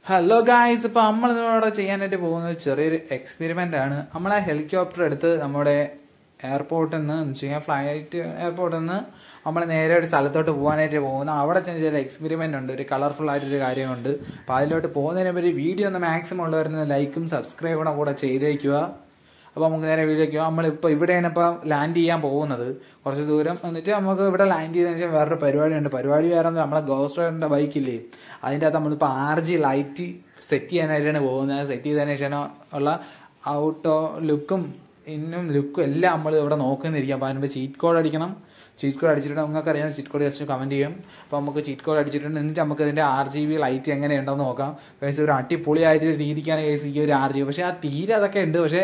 hello guys ഇപ്പൊ നമ്മൾ ഇന്നിവിടെ ചെയ്യാനായിട്ട് പോകുന്നത് ചെറിയൊരു എക്സ്പെരിമെന്റ് ആണ് നമ്മളെ ഹെലികോപ്റ്റർ എടുത്ത് നമ്മുടെ എയർപോർട്ടിൽ നിന്ന് എന്ന് വെച്ച് കഴിഞ്ഞാൽ ഫ്ലൈറ്റ് എയർപോർട്ടിൽ നിന്ന് നമ്മൾ നേരെ ഒരു സ്ഥലത്തോട്ട് പോകാനായിട്ട് പോകുന്നു അവിടെ ചെന്ന് ചെറിയ എക്സ്പെരിമെന്റ് ഉണ്ട് ഒരു കളർഫുൾ ആയിട്ടൊരു കാര്യമുണ്ട് അപ്പൊ അതിലോട്ട് പോകുന്നതിനെ പറ്റി വീഡിയോ ഒന്ന് മാക്സിമം ഉള്ളവരുന്ന ലൈക്കും സബ്സ്ക്രൈബും കൂടെ ചെയ്തേക്കുക അപ്പോൾ നമുക്ക് നേരെ വീഡിയോക്ക് നമ്മളിപ്പോൾ ഇവിടെയാണ് ഇപ്പോൾ ലാൻഡ് ചെയ്യാൻ പോകുന്നത് കുറച്ച് ദൂരം എന്നിട്ട് നമുക്ക് ഇവിടെ ലാൻഡ് ചെയ്തതിന് ശേഷം വേറൊരു പരിപാടിയുണ്ട് പരിപാടി വേറെ ഒന്നും നമ്മളെ ഗോസ്ട്രോയുടെ ബൈക്കില്ലേ അതിൻ്റെ അകത്ത് നമ്മളിപ്പോൾ ആർ ജി ലൈറ്റ് സെറ്റ് ചെയ്യാനായിട്ടാണ് പോകുന്നത് സെറ്റ് ചെയ്തതിന് ശേഷം ഉള്ള ഔട്ടോ ലുക്കും ഇന്നും ലുക്കും എല്ലാം നമ്മൾ ഇവിടെ നോക്കുന്നിരിക്കും അപ്പോൾ അതിനുമ്പോൾ ചീറ്റ് കോഡ് അടിക്കണം ചീറ്റ് കോഡ് അടിച്ചിട്ടുണ്ട് നിങ്ങൾക്ക് അറിയാം ചീറ്റ് കോഡ് ജസ്റ്റ് കമന്റ് ചെയ്യും അപ്പോൾ നമുക്ക് ചീറ്റ് കോഡ് അടിച്ചിട്ടുണ്ട് എന്നിട്ട് നമുക്ക് ഇതിന്റെ ആർ ജി ബി ലൈറ്റ് എങ്ങനെയുണ്ടെന്ന് നോക്കാം കേസ് ഒരു അടിപൊളിയായിട്ട് രീതിക്കാണ് കേസ് ഈ ഒരു ആർ ജി ബി പക്ഷേ ആ തീരെ അതൊക്കെ ഉണ്ട് പക്ഷേ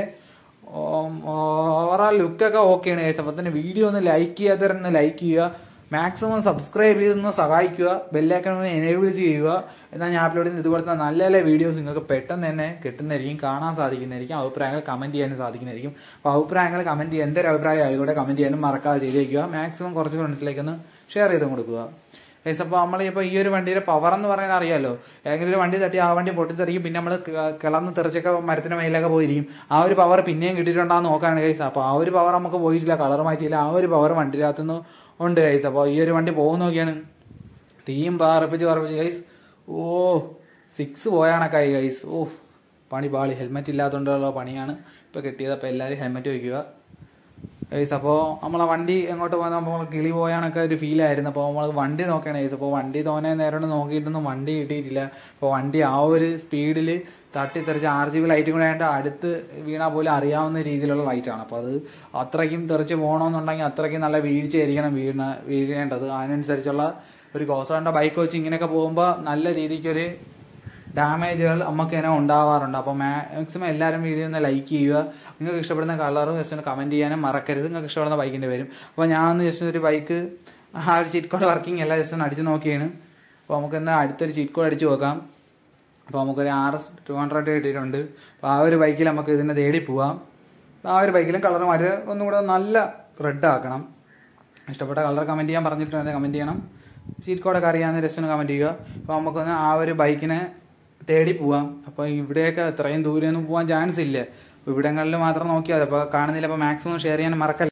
ഓവറോൾ ലുക്കൊക്കെ ഓക്കെയാണ് കേസ് അപ്പോൾ തന്നെ വീഡിയോ ഒന്ന് ലൈക്ക് ചെയ്യാത്തവരൊന്ന് ലൈക്ക് ചെയ്യുക മാക്സിമം സബ്സ്ക്രൈബ് ചെയ്തൊന്ന് സഹായിക്കുക ബെല്ലൈക്കൺ എനേബിൾ ചെയ്യുക എന്നാൽ ഞാൻ അപ്ലോഡ് ചെയ്യുന്ന ഇതുപോലത്തെ നല്ല നല്ല വീഡിയോസ് നിങ്ങൾക്ക് പെട്ടെന്ന് തന്നെ കിട്ടുന്നതായിരിക്കും കാണാൻ സാധിക്കുന്നതായിരിക്കും അഭിപ്രായങ്ങൾ കമന്റ് ചെയ്യാനും സാധിക്കുന്നതായിരിക്കും അപ്പോൾ അഭിപ്രായങ്ങൾ കമന്റ് ചെയ്യാൻ എന്തൊരു അഭിപ്രായം ആയിക്കോട്ടെ കമന്റ് ചെയ്യാനും മറക്കാതെ ചെയ്തേക്കുക മാക്സിമം കുറച്ച് ഫ്രണ്ട്സിലേക്ക് ഒന്ന് ഷെയർ ചെയ്തും കൊടുക്കുക ഗൈസ് അപ്പോൾ നമ്മൾ ഇപ്പോൾ ഈ ഒരു വണ്ടിയുടെ പവർ എന്ന് പറയുന്നത് അറിയാലോ ഏതെങ്കിലും ഒരു വണ്ടി തട്ടി ആ വണ്ടി പൊട്ടിത്തെറിക്കും പിന്നെ നമ്മൾ കിളന്ന് തെറിച്ചൊക്കെ മരത്തിന് മേലൊക്കെ പോയിരിക്കും ആ ഒരു പവർ പിന്നെയും കിട്ടിയിട്ടുണ്ടാന്ന് നോക്കാനാണ് ഗൈസ് അപ്പോൾ ആ ഒരു പവർ നമുക്ക് പോയിട്ടില്ല കളർ മാറ്റിയില്ല ആ ഒരു പവർ വണ്ടിയിനകത്തുനിന്ന് ഉണ്ട് ഗൈസ് അപ്പോൾ ഈ ഒരു വണ്ടി പോകുന്ന നോക്കിയാണ് തീയും പാറപ്പിച്ച് പാറപ്പിച്ച് ഗൈസ് ഓ സിക്സ് പോയാണൊക്കെ ഗൈസ് ഓ പണി പാളി ഹെൽമെറ്റ് ഇല്ലാത്തതുകൊണ്ടുള്ള പണിയാണ് ഇപ്പോൾ കിട്ടിയത് അപ്പോൾ എല്ലാവരും ഹെൽമെറ്റ് വയ്ക്കുക ഗൈസ് അപ്പോൾ നമ്മളെ വണ്ടി എങ്ങോട്ട് പോകുന്ന നമ്മൾ കിളി പോയാണൊക്കെ ഒരു ഫീൽ ആയിരുന്നു അപ്പോൾ നമ്മൾ വണ്ടി നോക്കണം ഗൈസ് അപ്പോൾ വണ്ടി തോനെ നേരം നോക്കിയിട്ടൊന്നും വണ്ടി കിട്ടിയിട്ടില്ല അപ്പോൾ വണ്ടി ആ ഒരു സ്പീഡിൽ തട്ടിത്തെറിച്ച് ആർ ജി ബി ലൈറ്റും കൂടെ ആയിട്ട് അടുത്ത് വീണാൽ പോലും അറിയാവുന്ന രീതിയിലുള്ള ലൈറ്റാണ് അപ്പോൾ അത് അത്രയ്ക്കും തെറിച്ച് പോകണമെന്നുണ്ടെങ്കിൽ അത്രയ്ക്കും നല്ല വീഴ്ചയായിരിക്കണം വീണ വീഴേണ്ടത് അതിനനുസരിച്ചുള്ള ഒരു ഗോസോണ്ട ബൈക്ക് വെച്ച് ഇങ്ങനെയൊക്കെ പോകുമ്പോൾ നല്ല രീതിക്കൊരു ഡാമേജുകൾ നമുക്ക് ഇങ്ങനെ ഉണ്ടാവാറുണ്ട് അപ്പോൾ മാക്സിമം എല്ലാവരും വീഡിയോ ഒന്ന് ലൈക്ക് ചെയ്യുക നിങ്ങൾക്ക് ഇഷ്ടപ്പെടുന്ന കളർ ജസ്റ്റ് ഒന്ന് കമൻറ്റ് ചെയ്യാനും മറക്കരുത് നിങ്ങൾക്ക് ഇഷ്ടപ്പെടുന്ന ബൈക്കിൻ്റെ വരും അപ്പോൾ ഞാൻ ഒന്ന് ജസ്റ്റ് ഒരു ബൈക്ക് ആ ഒരു ചീറ്റ് കോഡ് വർക്കിംഗ് എല്ലാം ജസ്റ്റ് ഒന്ന് അടിച്ച് നോക്കിയാണ് അപ്പോൾ നമുക്ക് എന്നാൽ അടുത്തൊരു ചീറ്റ് കോഡ് അടിച്ച് നോക്കാം അപ്പോൾ നമുക്കൊരു ആർ എസ് ടു ഹൺഡ്രഡ് കിട്ടിയിട്ടുണ്ട് അപ്പോൾ ആ ഒരു ബൈക്കിൽ നമുക്ക് ഇതിനെ തേടി പോവാം ആ ഒരു ബൈക്കിലും കളർ മാറ്റി ഒന്നും കൂടെ നല്ല റെഡ് ആക്കണം ഇഷ്ടപ്പെട്ട കളർ കമൻറ്റ് ചെയ്യാൻ പറഞ്ഞിട്ടുണ്ട് കമൻറ്റ് ചെയ്യണം ചീറ്റ് കോഡൊക്കെ അറിയാവുന്ന ജസ്റ്റ് ഒന്ന് കമൻറ്റ് ചെയ്യുക അപ്പോൾ നമുക്കൊന്ന് ആ ഒരു ബൈക്കിനെ തേടി പോവാം അപ്പോൾ ഇവിടെയൊക്കെ ഇത്രയും ദൂരെയൊന്നും പോകാൻ ചാൻസ് ഇല്ല ഇവിടങ്ങളിൽ മാത്രം നോക്കിയാൽ മതി അപ്പോൾ കാണുന്നില്ല അപ്പോൾ മാക്സിമം ഷെയർ ചെയ്യാൻ മറക്കല്ല